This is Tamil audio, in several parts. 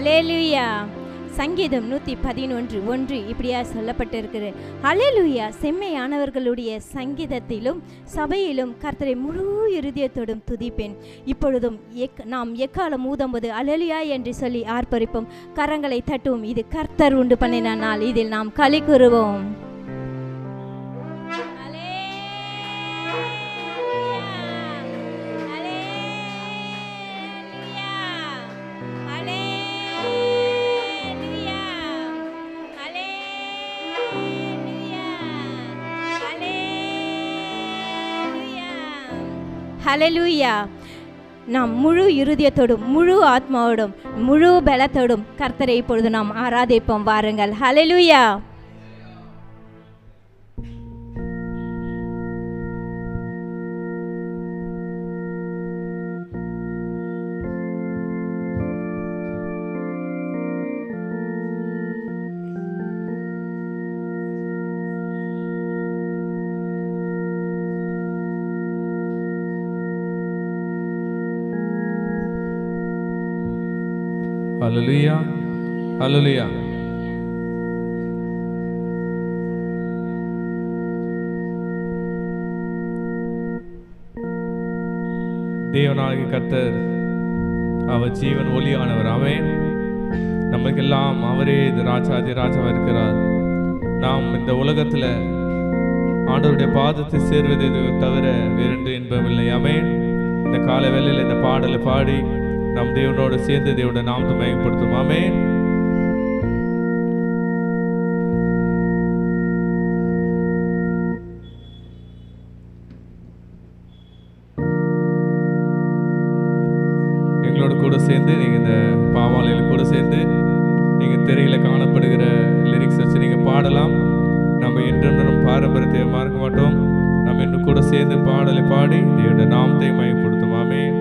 அலேலுயா சங்கீதம் நூற்றி பதினொன்று ஒன்று இப்படியா சொல்லப்பட்டிருக்கிறது அலேலுயா செம்மையானவர்களுடைய சங்கீதத்திலும் சபையிலும் கர்த்தரை முழு இருதயத்தோடும் துதிப்பேன் இப்பொழுதும் எக் நாம் எக்காலம் ஊதும்போது அலேலுயா என்று சொல்லி ஆர்ப்பரிப்போம் கரங்களை தட்டுவோம் இது கர்த்தர் உண்டு பண்ணின நாள் இதில் நாம் களி கூறுவோம் ஹalleluya நாம் முழு இருதயத்தோடும் முழு ஆத்மாவோடும் முழு பலத்தோடும் கர்த்தரை இப்பொழுது நாம் ஆராதிப்போம் வாருங்கள் ஹalleluya ஹalleluya ஹalleluya தேவனாகிய கர்த்தர் அவர் ஜீவன் ஒளியானவர் அவன் நமக்கெல்லாம் அவரே இது ராஜாதி ராஜாவா இருக்கிறார் நாம் இந்த உலகத்துல ஆண்டவருடைய பாதத்தை சேர்வதை தவிர வேறென்று இன்பமில்லை அமேன் இந்த கால வேளையில் இந்த பாடலை பாடி நம் தேவனோடு சேர்ந்து தேவனுடைய நாமத்தை மயப்படுத்தும் ஆமென் எங்களோட கூட சேர்ந்து நீங்க இந்த பாமாலையில் கூட சேர்ந்து நீங்க திரையில காணப்படுகிற லிரிக்ஸ் வச்சு நீங்க பாடலாம் நம்ம என்றென்றும் பாரம்பரியத்தை மறக்க மாட்டோம் நம்ம இன்னும் கூட சேர்ந்து பாடலை பாடி தேவனுடைய நாமத்தை மயப்படுத்தும் ஆமென்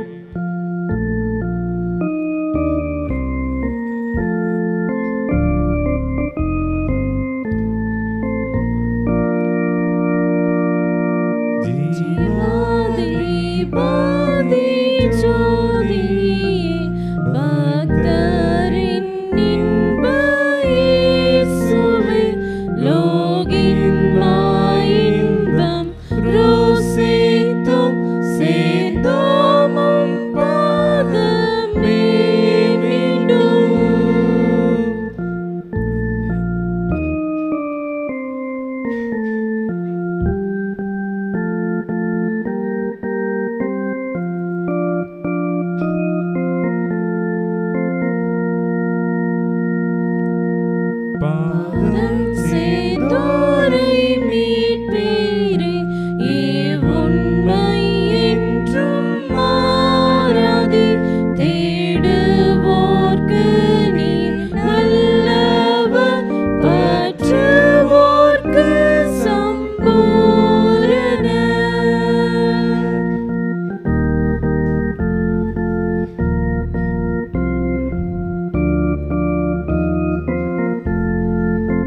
சம்பூரண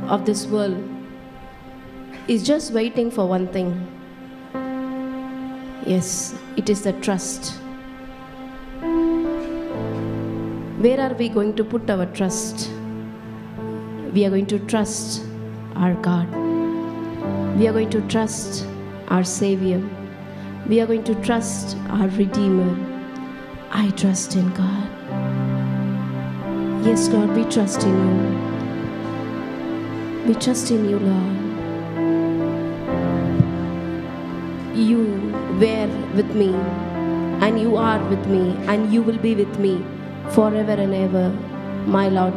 of this world is just waiting for one thing. Yes, it is the trust. Where are we going to put our trust? We are going to trust our God. We are going to trust our Savior. We are going to trust our Redeemer. I trust in God. Yes, Lord, we trust in you. We trust in you, Lord. You were with me, and you are with me, and you will be with me forever and ever, my Lord.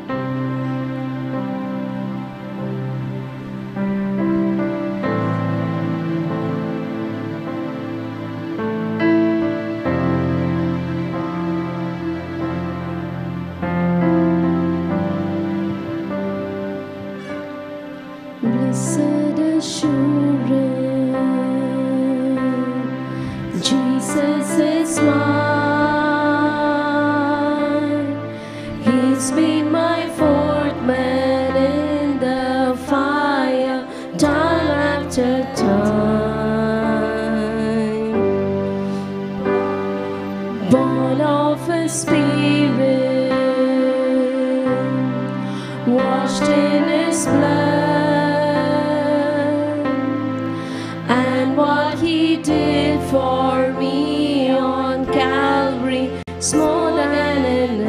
Blessed assurance, Jesus is mine. He's been my fourth man in the fire, time after time. Born of a spirit washed in his blood and what he did for me on Calvary is more than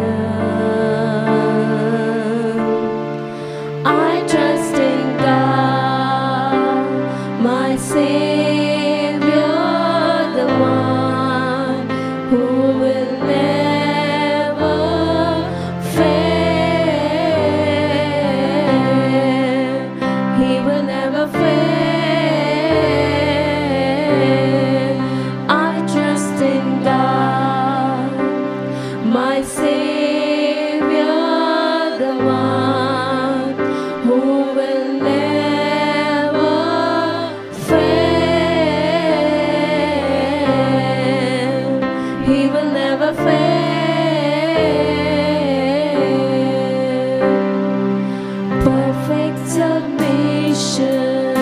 enough. I trust in God, my Savior, the one who will never fail. He will never fail. I trust in God, my Savior, the one who will never fail. He will never fail. Perfect submission,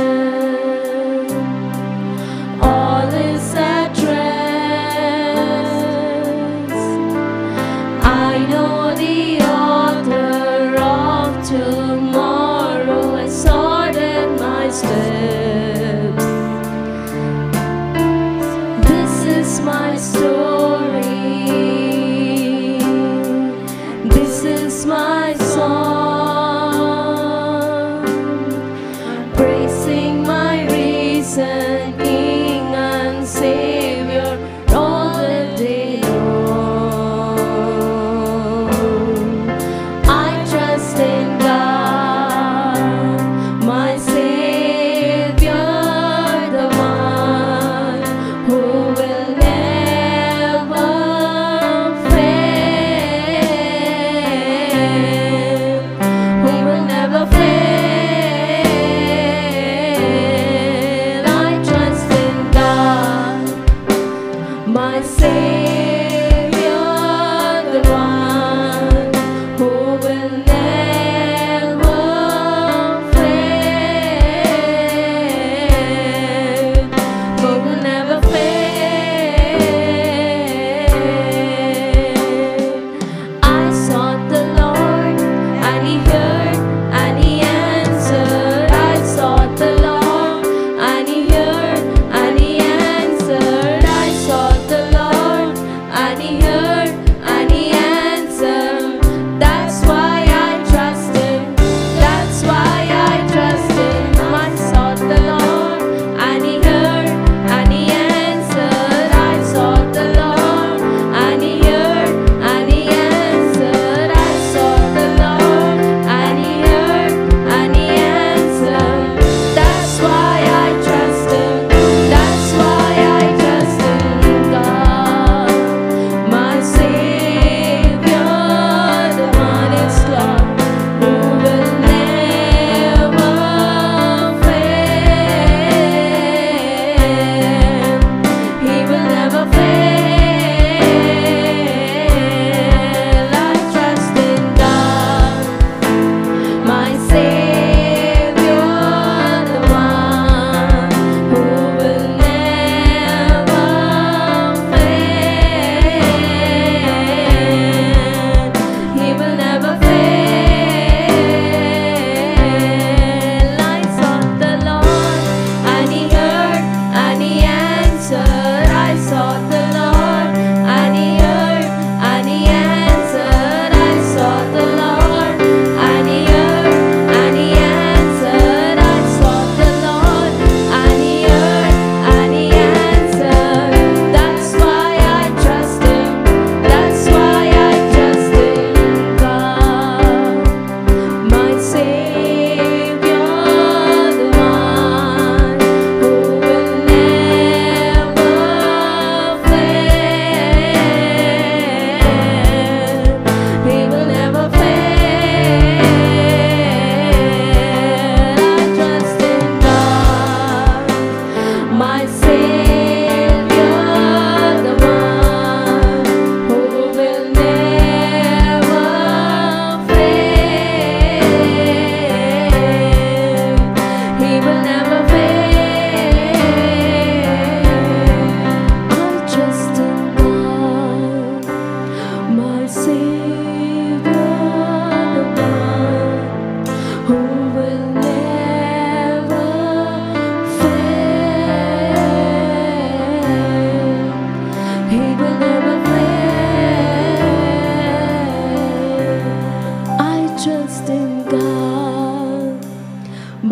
all is at rest. I know the author of tomorrow has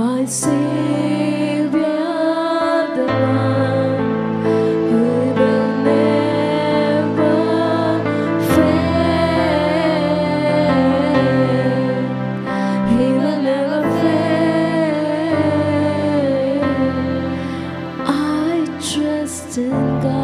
my Savior, the one who will never fail. He will never fail. I trust in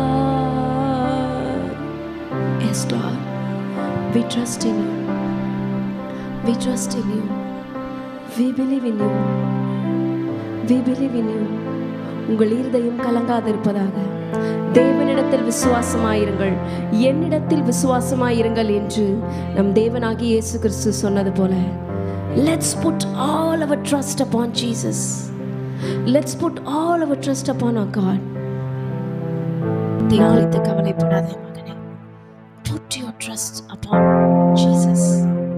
God. Yes, Lord, we trust in you. We trust in you. We believe in you. We believe in you. உங்கள் இருதயம் கலங்காதிருப்பதாக தேவனிடத்தில் விசுவாசமாயிருங்கள் என்னிடத்தில் விசுவாசமாயிருங்கள் என்று நம் தேவனாகி இயேசு கிறிஸ்து சொன்னது போல let's put all our trust upon Jesus let's put all our trust upon our God குறித்து கவலைப்படாதே மகனே put your trust upon Jesus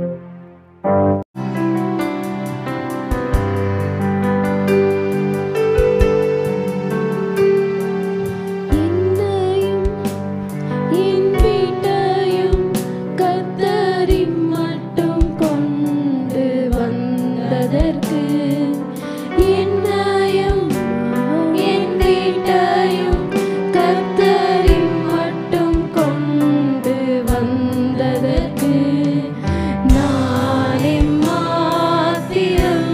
என்னையும் என் வீட்டையும் கத்தரின் மட்டும் கொண்டு வந்ததற்கு என்னையும் என் வீட்டையும் கத்தரின் மட்டும் கொண்டு வந்ததற்கு நானே மாத்திரம்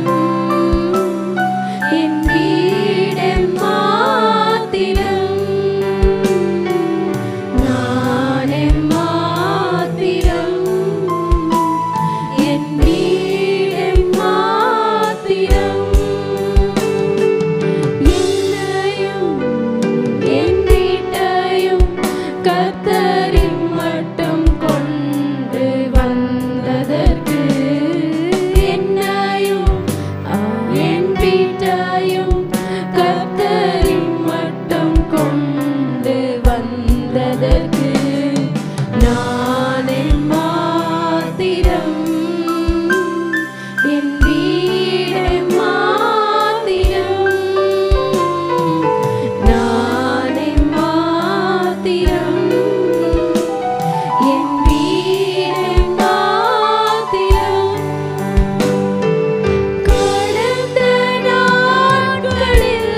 என் வீடே மாத்திரம் நானே மாத்திரம் என் வீடே மாத்திரம் என்னையும் என் வீட்டையும் கத்தரின் மட்டும் கொண்டு வந்ததற்கு என்னையும் என் வீட்டையும் கத்தரின் மட்டும் கொண்டு வந்ததற்கு நானே மாத்திரம் என் வீடே மாத்திரம் நானே மாத்திரம் என் வீடே மாத்திரம் கடந்த நாட்களில்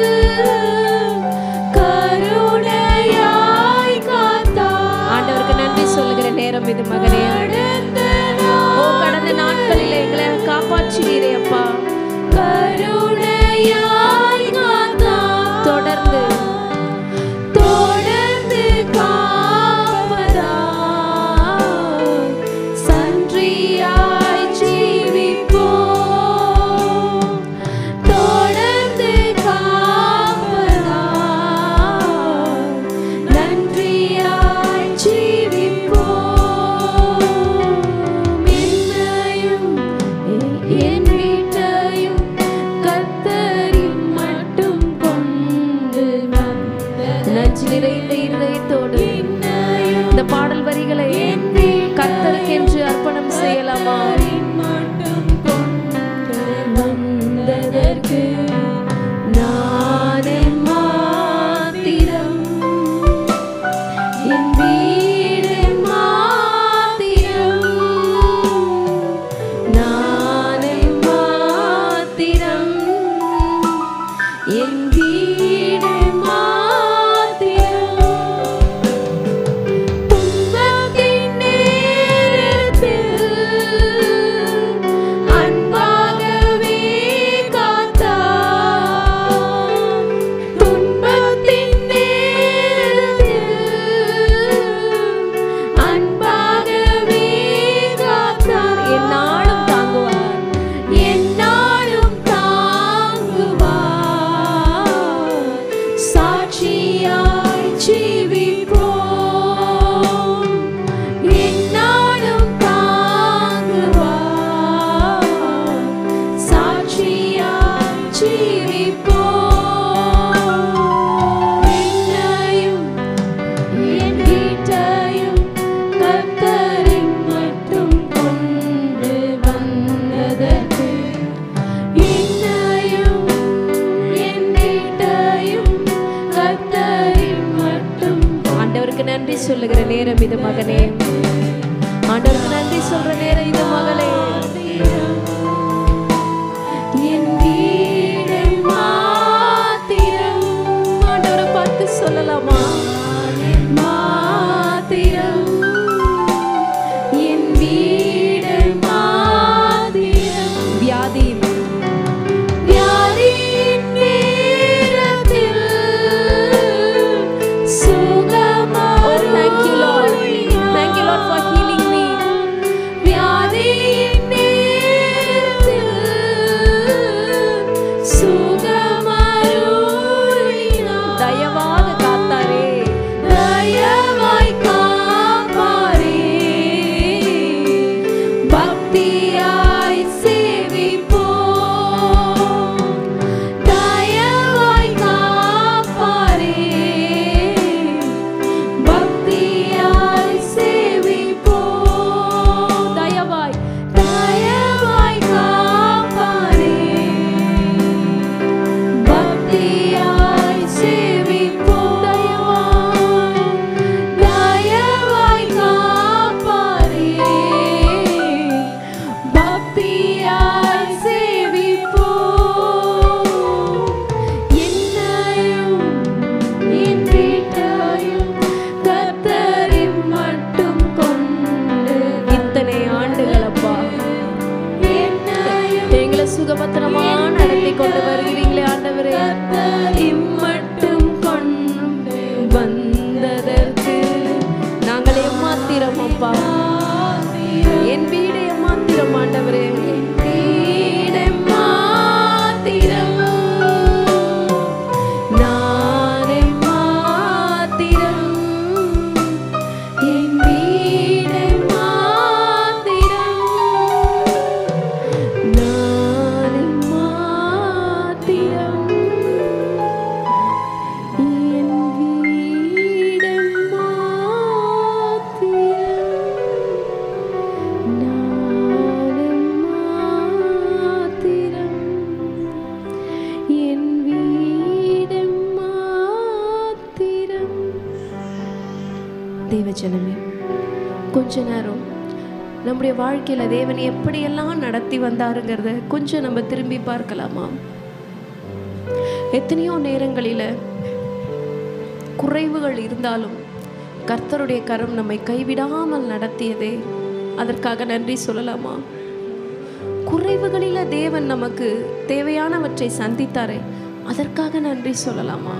கருணையாய் காத்தார் ஆண்டவருக்கு நன்றி சொல்லுகிற நேரம் இது மகனே ஓ கடந்த நாட்களில் எங்களை காப்பாற்றுவீரே அப்பா கருணையாய் காத்தார் தொடர்ந்து தொடர்ந்து காப்பதா சன்றியாய் ஜீவிப்போ தொடர்ந்து காப்பதா நன்றியாய் ஜீவிப்போ என்னையும் என் வீட்டையும் கத்தரின் மட்டும் கொண்டு நஞ்சு நிறைந்த இருதயத்தோடு இந்த பாடல் வரிகளை கத்தருக்கென்று அர்ப்பணம் செய்யலாமா மட்டும் கொண்டு வந்ததற்கு நானே மாத்திரம் என் வீடு மாத்திரம் நானே மாத்திரம் என் வீடு மாத்திரம் துன்பத்தின் நேரத்தில் அன்பாகவே காத்தார். துன்பத்தின் நேரத்தில் அன்பாகவே காத்தார். எந்நாளும் தாங்குவார் எந்நாளும் தாங்குவார் சாட்சியாய் ஜீவிப்போம் எந்நாளும் தாங்குவார் சாட்சியாய் ஜீவிப்போம் என்னையும் என் வீட்டையும் கர்த்தரின் மட்டும் கொண்டு வந்ததற்கு என்னையும் என் வீட்டையும் கர்த்தரின் மட்டும் ஆண்டவருக்கு நன்றி சொல்லுகிற நேரம் இது மகனே ஆண்டவருக்கு நன்றி சொல்ற நேரம் இது மகளே என் வீ கொண்டு வருகிறீங்களே ஆண்டவரே இம்மட்டும் கொண்டு வந்ததற்கு நாங்கள் எம்மாத்திரம் அப்பா என் வீடு எம்மாத்திரம் ஆண்டவரே என் வீடு எம்மாத்திரம் நான் எம்மாத்திரம் என் வீடு எம்மாத்திரம் நான் எம்மாத்திரம் என் வீடு எம்மாத்திரம் நான் எம்மாத்திரம் என் வீடு எம்மாத்திரம் தேவஜனமே கொஞ்ச நேரம் நம்முடைய வாழ்க்கையில் தேவன் எப்படியெல்லாம் நடத்தி வந்தாருங்கிறத கொஞ்சம் நம்ம திரும்பி பார்க்கலாமா எத்தனையோ நேரங்களில் குறைவுகள் இருந்தாலும் கர்த்தருடைய கரம் நம்மை கைவிடாமல் நடத்தியதே அதற்காக நன்றி சொல்லலாமா குறைவுகளில் தேவன் நமக்கு தேவையானவற்றை சந்தித்தாரே அதற்காக நன்றி சொல்லலாமா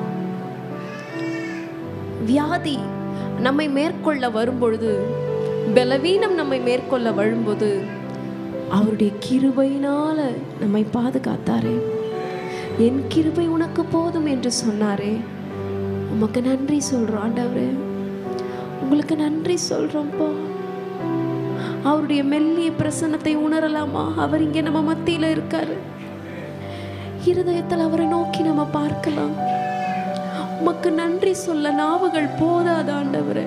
வியாதி நம்மை மேற்கொள்ள வரும்பொழுது பலவீனம் நம்மை மேற்கொள்ள வரும்போது அவருடைய கிருபையினால நம்மை பாதுகாத்தாரே என் கிருபை உனக்கு போதும் என்று சொன்னாரே உமக்கு நன்றி சொல்றோம் ஆண்டவரே உங்களுக்கு நன்றி சொல்றோம்ப்பா அவருடைய மெல்லிய பிரசன்னத்தை உணரலாமா அவர் இங்கே நம்ம மத்தியில இருக்காரு இருதயத்தில் அவரை நோக்கி நம்ம பார்க்கலாம் உமக்கு நன்றி சொல்ல நாவுகள் போதாத ஆண்டவரே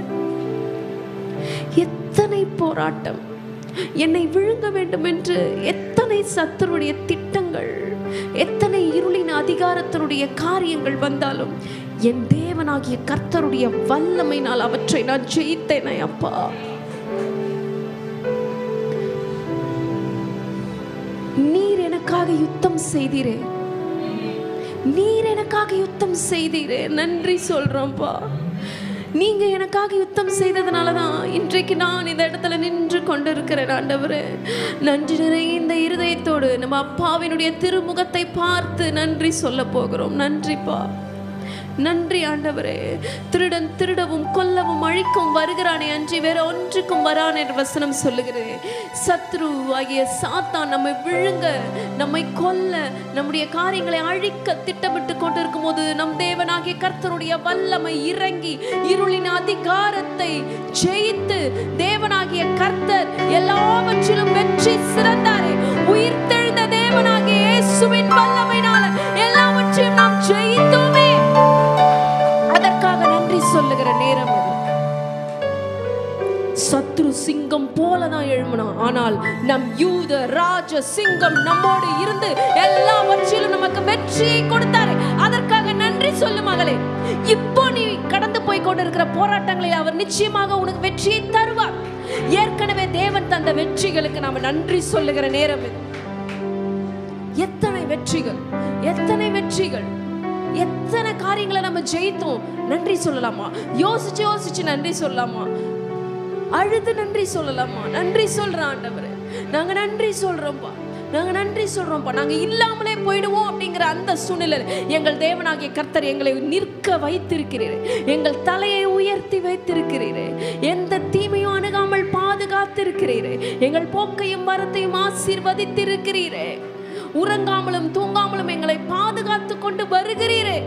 எத்தனை போராட்டம் என்னை விழுங்க வேண்டும் என்று எத்தனை சத்துருடைய திட்டங்கள் எத்தனை இருளின் அதிகாரத்தினுடைய காரியங்கள் வந்தாலும் என் தேவனாகிய கர்த்தருடைய வல்லமையினால் அவற்றை நான் ஜெயித்தேனே அப்பா நீர் எனக்காக யுத்தம் செய்தீரே நீர் எனக்காக யுத்தம் செய்தீரே நன்றி சொல்றோம்ப்பா நீங்க எனக்காக யுத்தம் செய்ததுனால தான் இன்றைக்கு நான் இந்த இடத்துல நின்று கொண்டிருக்கிறேன் ஆண்டவரே நன்றி நிறைந்த இருதயத்தோடு நம்ம அப்பாவினுடைய திருமுகத்தை பார்த்து நன்றி சொல்ல போகிறோம் நன்றிப்பா நன்றி ஆண்டவரே திருடன் திருடவும் கொல்லவும் அழிக்கும் வருகிறானே அன்றி வேற ஒன்றுக்கும் வரான் என்ற வசனம் சொல்லுகிறேன் சத்ரு ஆகிய சாத்தான் நம்மை விழுங்க நம்மை கொல்ல நம்முடைய காரியங்களை அழிக்க திட்டமிட்டு கொண்டிருக்கும் போது நம் தேவனாகிய கர்த்தருடைய வல்லமை இறங்கி இருளின் அதிகாரத்தை ஜெயித்து தேவனாகிய கர்த்தர் எல்லாவற்றிலும் வெற்றி சிறந்தாரே உயிர் தெழுந்த தேவனாகிய இயேசுவின் வல்லமையினால எல்லாவற்றையும் நாம் ஜெயித்தோமே அதற்காக நன்றி சொல்லுகிற நேரம் இது சத்ரு சிங்கம் போலதான் எழும்பினான் ஆனால் நம் யூத ராஜ சிங்கம் நம்மோடு இருந்து எல்லாவற்றிலும் நமக்கு வெற்றியை கொடுத்தாரு அதற்காக நன்றி சொல்லு மகளே இப்போ நீ கடந்து போய் கொண்டிருக்கிற போராட்டங்களில் அவர் நிச்சயமாக உனக்கு வெற்றியை தருவார் ஏற்கனவே தேவன் தந்த வெற்றிகளுக்கு நாம நன்றி சொல்லுகிற நேரம் இது எத்தனை வெற்றிகள் எத்தனை வெற்றிகள் எத்தனை காரியங்களை நம்ம ஜெயித்தோம் நன்றி சொல்லலாமா யோசிச்சு யோசிச்சு நன்றி சொல்லலாமா அழுது நன்றி சொல்லலாமா நன்றி சொல்ற ஆண்டவரே நாங்க நன்றி சொல்றோம்ப்பா நாங்க நன்றி சொல்றோம்ப்பா நாங்க இல்லாமலே போயிடுவோம் அப்படிங்கிற அந்த சூழ்நிலை எங்கள் தேவனாகிய கர்த்தர் எங்களை நிற்க வைத்திருக்கிறீர் எங்கள் தலையை உயர்த்தி வைத்திருக்கிறீர் எந்த தீமையும் அணுகாமல் பாதுகாத்திருக்கிறீர் எங்கள் போக்கையும் மரத்தையும் ஆசீர்வதித்திருக்கிறீரே உறங்காமலும் தூங்காமலும் எங்களை பாதுகாத்து கொண்டு வருகிறீரே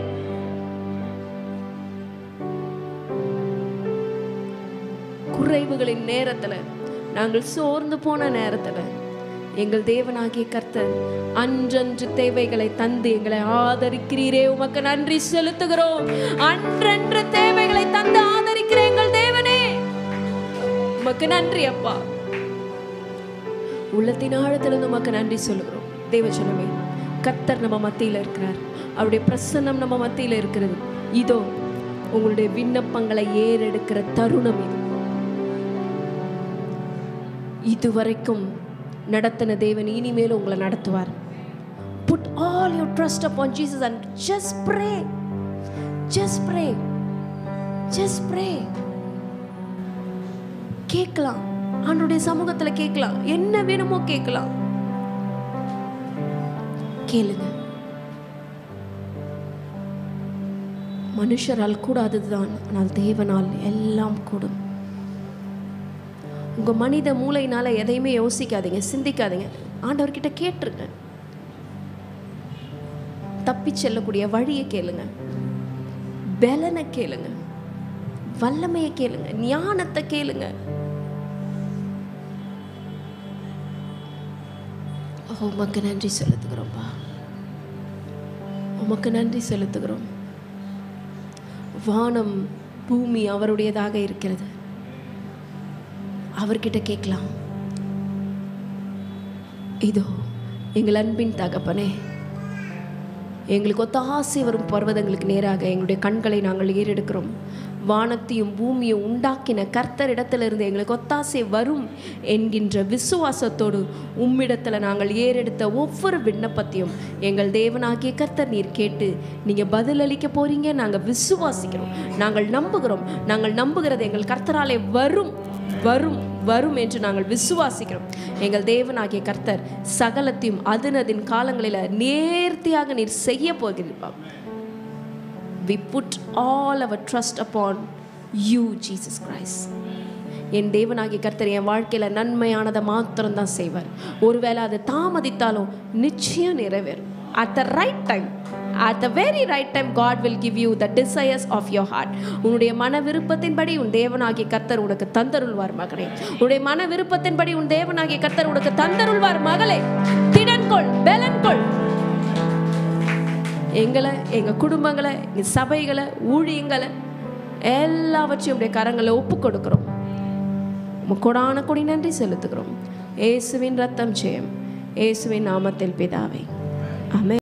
குறைவுகளின் நேரத்துல நாங்கள் சோர்ந்து போன நேரத்துல எங்கள் தேவனாகிய கர்த்தர் அன்றன்று தேவைகளை தந்து எங்களை ஆதரிக்கிறீரே உமக்கு நன்றி செலுத்துகிறோம் அன்றன்று தேவைகளை தந்து ஆதரிக்கிற எங்கள் தேவனே உமக்கு நன்றி அப்பா உள்ளத்தின் ஆழத்திலிருந்து உமக்கு நன்றி சொல்லுகிறோம் தேவஜனமே கர்த்தர் நம்ம மத்தியில் இருக்கிறார் அவருடைய பிரசன்னம் நம்ம மத்தியில் இருக்கிறது இதோ உங்களுடைய விண்ணப்பங்களை ஏறெடுக்கிற தருணம் இது இதுவரைக்கும் நடத்தின தேவன் இனிமேல் உங்களை நடத்துவார் put all your trust upon Jesus and just pray just pray just pray கேட்கலாம் ஆண்டோடைய சமூகத்தில் கேட்கலாம் என்ன வேணுமோ கேட்கலாம் கேளுங்க மனுஷரால் கூடாததுதான் ஆனால் தேவனால் எல்லாம் கூடும் உங்க மனித மூளையினால எதையுமே யோசிக்காதீங்க சிந்திக்காதீங்க ஆண்டவர்கிட்ட கேட்டுருங்க தப்பி செல்லக்கூடிய வழியை கேளுங்க பலனை கேளுங்க வல்லமையை கேளுங்க ஞானத்தை கேளுங்க ஓ, உமக்கு நன்றி செலுத்துகிறோம்ப்பா உமக்கு நன்றி செலுத்துகிறோம் வானம் பூமி அவருடையதாக இருக்கிறது அவர்கிட்ட கேட்கலாம் இதோ எங்கள் அன்பின் தகப்பனே எங்களுக்கு ஒத்தாசை வரும் பர்வதங்களுக்கு நேராக எங்களுடைய கண்களை நாங்கள் ஏறெடுக்கிறோம் வானத்தையும் பூமியும் உண்டாக்கின கர்த்தரிடத்திலிருந்து எங்களுக்கு ஒத்தாசை வரும் என்கின்ற விசுவாசத்தோடு உம்மிடத்தில் நாங்கள் ஏறெடுத்த ஒவ்வொரு விண்ணப்பத்தையும் எங்கள் தேவனாகிய கர்த்தர் நீர் கேட்டு நீங்கள் பதிலளிக்க போறீங்க நாங்கள் விசுவாசிக்கிறோம் நாங்கள் நம்புகிறோம் நாங்கள் நம்புகிறது எங்கள் கர்த்தராலே வரும் வரும் வரும் என்று நாங்கள் விசுவாசிக்கிறோம் எங்கள் தேவனாகிய கர்த்தர் சகலத்தையும் அதனதின் காலங்களில் நேர்த்தியாக நீர் செய்ய போகிறீர்கள் we put all our trust upon you jesus christ என் தேவனாகிய கர்த்தர் என் வாழ்க்கையில் நன்மையானதை மாத்திரம்தான் செய்வார் ஒருவேளை அது தாமதித்தாலும் நிச்சயம் நிறைவேறும் at the right time at the very right time god will give you the desires of your heart உன்னுடைய மன விருப்பத்தின்படி உன் தேவனாகிய கர்த்தர் உனக்கு தந்தருள்வார் மகனே உன்னுடைய மன விருப்பத்தின்படி உன் தேவனாகிய கர்த்தர் உனக்கு தந்தருள்வார் மகளே திடன்கொள் பெலன்கொள் எங்களை எங்கள் குடும்பங்களை எங்கள் சபைகளை ஊழியங்களை எல்லாவற்றையும் உடைய கரங்களை ஒப்பு கொடுக்கிறோம் உமக்கு கொடான கொடி நன்றி செலுத்துகிறோம் இயேசுவின் ரத்தம் ஜெயம் இயேசுவின் நாமத்தில் பிதாவே ஆமென்